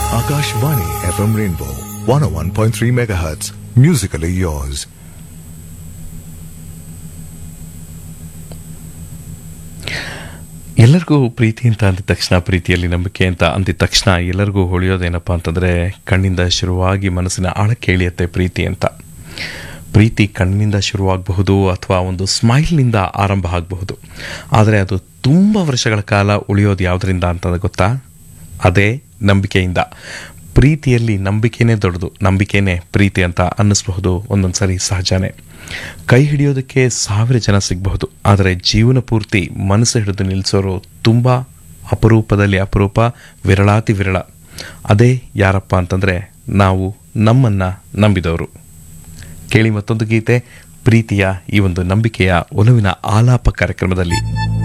Akashvani FM Rainbow 101.3 MHz. Musically yours. ಎಲ್ಲರಿಗೂ ಪ್ರೀತಿ ಅಂತ ಅಂದಿದ ತಕ್ಷಣ ಪ್ರೀತಿಯಲ್ಲಿ ನಂಬಿಕೆ ಅಂತ ಅಂದಿದ ತಕ್ಷಣ ಎಲ್ಲರಿಗೂ ಹೊಳೆಯೋದೇನಪ್ಪ ಅಂತಂದರೆ ಕಣ್ಣಿಂದ ಶುರುವಾಗಿ ಮನಸ್ಸಿನ ಆಳಕ್ಕೆ ಇಳಿಯುತ್ತೆ ಪ್ರೀತಿ ಅಂತ ಪ್ರೀತಿ ಕಣ್ಣಿನಿಂದ ಶುರುವಾಗಬಹುದು ಅಥವಾ ಒಂದು ಸ್ಮೈಲ್ನಿಂದ ಆರಂಭ ಆಗಬಹುದು ಆದರೆ ಅದು ತುಂಬ ವರ್ಷಗಳ ಕಾಲ ಉಳಿಯೋದು ಯಾವುದರಿಂದ ಅಂತಂದ್ರೆ ಗೊತ್ತಾ ಅದೇ ನಂಬಿಕೆಯಿಂದ ಪ್ರೀತಿಯಲ್ಲಿ ನಂಬಿಕೆನೇ ದೊಡ್ಡದು ನಂಬಿಕೆನೇ ಪ್ರೀತಿ ಅಂತ ಅನ್ನಿಸ್ಬಹುದು ಒಂದೊಂದು ಸರಿ ಸಹಜನೇ ಕೈ ಹಿಡಿಯೋದಕ್ಕೆ ಸಾವಿರ ಜನ ಸಿಗಬಹುದು ಆದರೆ ಜೀವನ ಪೂರ್ತಿ ಮನಸ್ಸು ಹಿಡಿದು ನಿಲ್ಲಿಸೋರು ತುಂಬ ಅಪರೂಪದಲ್ಲಿ ಅಪರೂಪ ವಿರಳಾತಿ ವಿರಳ ಅದೇ ಯಾರಪ್ಪ ಅಂತಂದರೆ ನಾವು ನಮ್ಮನ್ನು ನಂಬಿದವರು ಕೇಳಿ ಮತ್ತೊಂದು ಗೀತೆ ಪ್ರೀತಿಯ ಈ ಒಂದು ನಂಬಿಕೆಯ ಒಲವಿನ ಆಲಾಪ ಕಾರ್ಯಕ್ರಮದಲ್ಲಿ